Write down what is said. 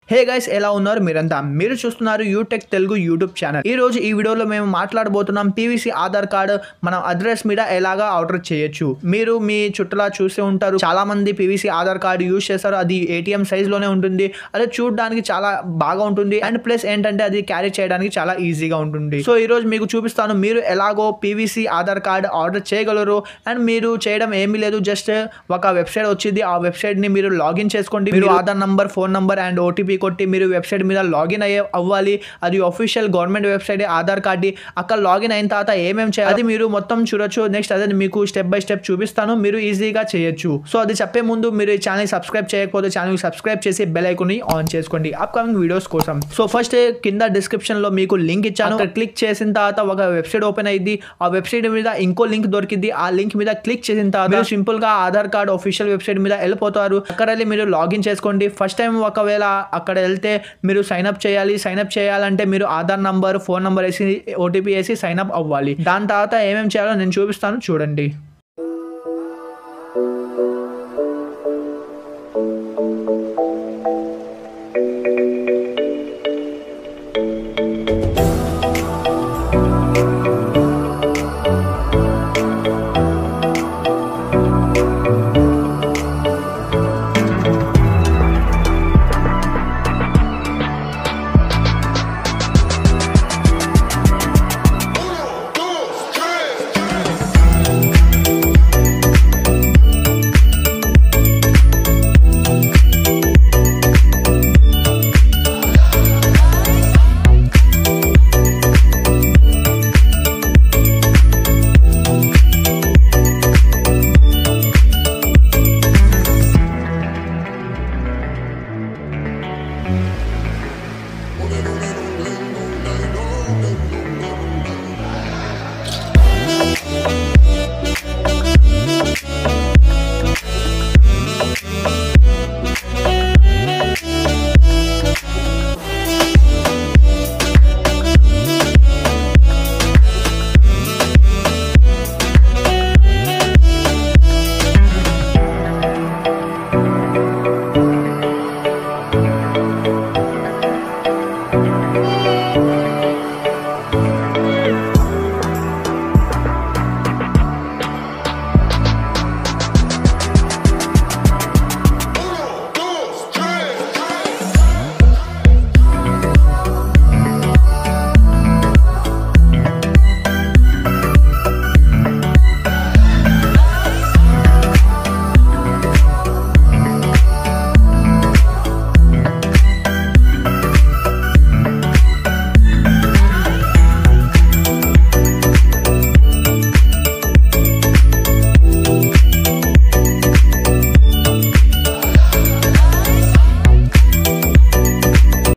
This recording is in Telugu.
హే గైస్ ఎలా ఉన్నారు మీరంతా మీరు చూస్తున్నారు యూటెక్ తెలుగు యూట్యూబ్ ఛానల్ ఈ రోజు ఈ వీడియోలో మేము మాట్లాడబోతున్నాం పీవీసీ ఆధార్ కార్డు మనం అడ్రస్ మీద ఎలాగా ఆర్డర్ చేయొచ్చు మీరు మీ చుట్టలా చూసే ఉంటారు చాలా మంది పీవీసీ ఆధార్ కార్డు యూజ్ చేస్తారు అది ఏటీఎం సైజ్ లోనే ఉంటుంది అది చూడడానికి చాలా బాగా ఉంటుంది అండ్ ప్లస్ ఏంటంటే అది క్యారీ చేయడానికి చాలా ఈజీగా ఉంటుంది సో ఈ రోజు మీకు చూపిస్తాను మీరు ఎలాగో పీవీసీ ఆధార్ కార్డు ఆర్డర్ చేయగలరు అండ్ మీరు చేయడం ఏమీ లేదు జస్ట్ ఒక వెబ్సైట్ వచ్చింది ఆ వెబ్సైట్ ని మీరు లాగిన్ చేసుకోండి మీరు Aadhaar number phone number and OTP కొట్టి మీరు వెబ్సైట్ మీద లాగిన్ అయ్యే అవ్వాలి అది official government website Aadhaar card అక్కడ లాగిన్ అయిన తర్వాత ఏమేమి చేయాలి అది మీరు మొత్తం చూడొచ్చు నెక్స్ట్ అదే మీకు స్టెప్ బై స్టెప్ చూపిస్తాను మీరు ఈజీగా చేయొచ్చు సో అది చెప్పే ముందు మీరు ఈ ఛానల్ సబ్స్క్రైబ్ చేయకపోతే ఛానల్ సబ్స్క్రైబ్ చేసి బెల్ ఐకాన్ ని ఆన్ చేసుకోండి అప్కమింగ్ వీడియోస్ కోసం సో ఫస్ట్ కింద డిస్క్రిప్షన్ లో మీకు లింక్ ఇచ్చాను అక్కడ క్లిక్ చేసిన తర్వాత ఒక వెబ్సైట్ ఓపెన్ అయింది ఆ వెబ్సైట్ మీద ఇంకో లింక్ దొరికింది ఆ లింక్ మీద క్లిక్ చేసిన తర్వాత మీరు సింపుల్ గా ఆధార్ కార్డ్ అఫీషియల్ వెబ్సైట్ మీద వెళ్ళిపోతారు అక్కడ వెళ్ళి మీరు లాగిన్ చేసుకోండి ఫస్ట్ టైం ఒకవేళ అక్కడ వెళ్తే మీరు సైన్ అప్ చేయాలి సైన్ అప్ చేయాలంటే మీరు ఆధార్ నంబర్ ఫోన్ నంబర్ వేసి ఓటీపీ వేసి సైన్ అప్ అవ్వాలి దాని తర్వాత ఏమేమి చేయాలో నేను చూపిస్తాను చూడండి